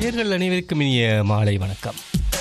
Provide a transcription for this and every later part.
நேர்கள் அனைவருக்கும் இனிய மாலை வணக்கம்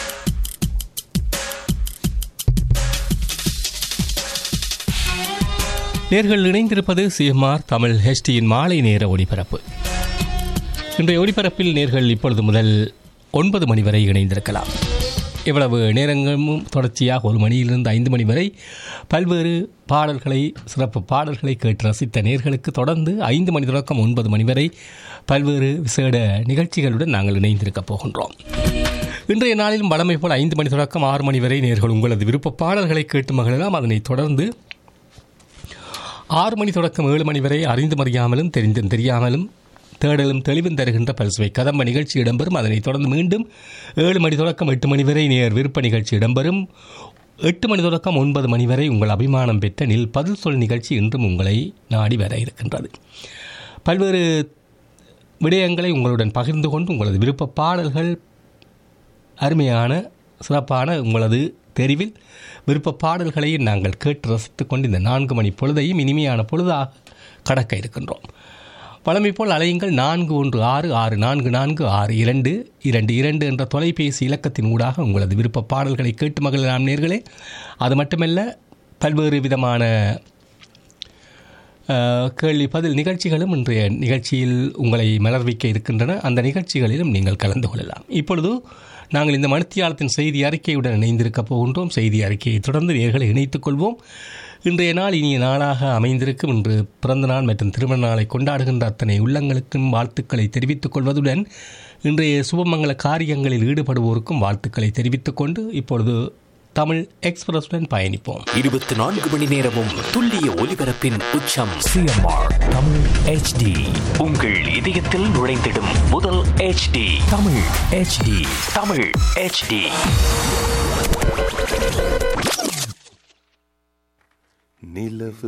நேர்கள் இணைந்திருப்பது சிஎம்ஆர் தமிழ் ஹெச்டியின் மாலை நேர ஒளிபரப்பு இன்றைய ஒளிபரப்பில் நேர்கள் இப்பொழுது முதல் ஒன்பது மணி வரை இணைந்திருக்கலாம் இவ்வளவு நேரங்களும் தொடர்ச்சியாக ஒரு மணியிலிருந்து ஐந்து மணி வரை பல்வேறு பாடல்களை சிறப்பு பாடல்களை கேட்டு ரசித்த நேர்களுக்கு தொடர்ந்து ஐந்து மணி தொடக்கம் ஒன்பது மணி வரை பல்வேறு விசேட நிகழ்ச்சிகளுடன் நாங்கள் இணைந்திருக்கப் போகின்றோம் இன்றைய நாளிலும் வழமை போல் ஐந்து மணி தொடக்கம் ஆறு மணி வரை நேர்கள் உங்களது விருப்ப பாடல்களை கேட்டு மகிழலாம் அதனைத் தொடர்ந்து ஆறு மணி தொடக்கம் ஏழு மணி வரை அறிந்தும் அறியாமலும் தெரிந்தும் தெரியாமலும் தேடலும் தெளிவும் தருகின்ற பல்சுவை கதம்ப நிகழ்ச்சி இடம்பெறும் அதனைத் தொடர்ந்து மீண்டும் ஏழு மணி தொடக்கம் எட்டு மணி வரை நேர் விருப்ப நிகழ்ச்சி இடம்பெறும் எட்டு மணி தொடக்கம் ஒன்பது மணி வரை உங்கள் அபிமானம் பெற்ற நில் பதில் சொல் நிகழ்ச்சி இன்றும் உங்களை நாடி வர இருக்கின்றது பல்வேறு விடயங்களை உங்களுடன் பகிர்ந்து கொண்டு உங்களது விருப்ப பாடல்கள் அருமையான சிறப்பான உங்களது தெரிவில் விருப்ப பாடல்களை நாங்கள் கேட்டு ரசித்துக் கொண்டு இந்த நான்கு மணி பொழுதையும் இனிமையான பொழுதாக கடக்க இருக்கின்றோம் வழமை போல் அலையுங்கள் நான்கு ஒன்று ஆறு ஆறு நான்கு நான்கு ஆறு இரண்டு இரண்டு இரண்டு என்ற தொலைபேசி இலக்கத்தின் ஊடாக உங்களது விருப்ப பாடல்களை கேட்டு மகிழலாம் நேர்களே அது மட்டுமல்ல பல்வேறு விதமான அஹ், கேள்வி பதில் நிகழ்ச்சிகளும் இன்றைய நிகழ்ச்சியில் உங்களை மலர்விக்க இருக்கின்றன அந்த நிகழ்ச்சிகளிலும் நீங்கள் கலந்து கொள்ளலாம் இப்பொழுது நாங்கள் இந்த மணித்தியாலத்தின் செய்தி அறிக்கையுடன் இணைந்திருக்கப் போகின்றோம் செய்தி அறிக்கையை தொடர்ந்து நேர்களை இணைத்துக் கொள்வோம் இன்றைய நாள் இனிய நாளாக அமைந்திருக்கும் இன்று பிறந்த நாள் மற்றும் திருமண நாளை கொண்டாடுகின்ற அத்தனை உள்ளங்களுக்கும் வாழ்த்துக்களை தெரிவித்துக் கொள்வதுடன் இன்றைய சுபமங்கல காரியங்களில் ஈடுபடுவோருக்கும் வாழ்த்துக்களை தெரிவித்துக் கொண்டு இப்பொழுது தமிழ் எக்ஸ்பிரஸுடன் பயணிப்போம் இருபத்தி நான்கு மணி நேரமும் துல்லிய ஒலிபரப்பின் உச்சம் சிஎம்ஆர் தமிழ் ஹெச்டி உங்கள் இதயத்தில் நுழைந்திடும் முதல் HD தமிழ் ஹெச்டி தமிழ் HD நிலவு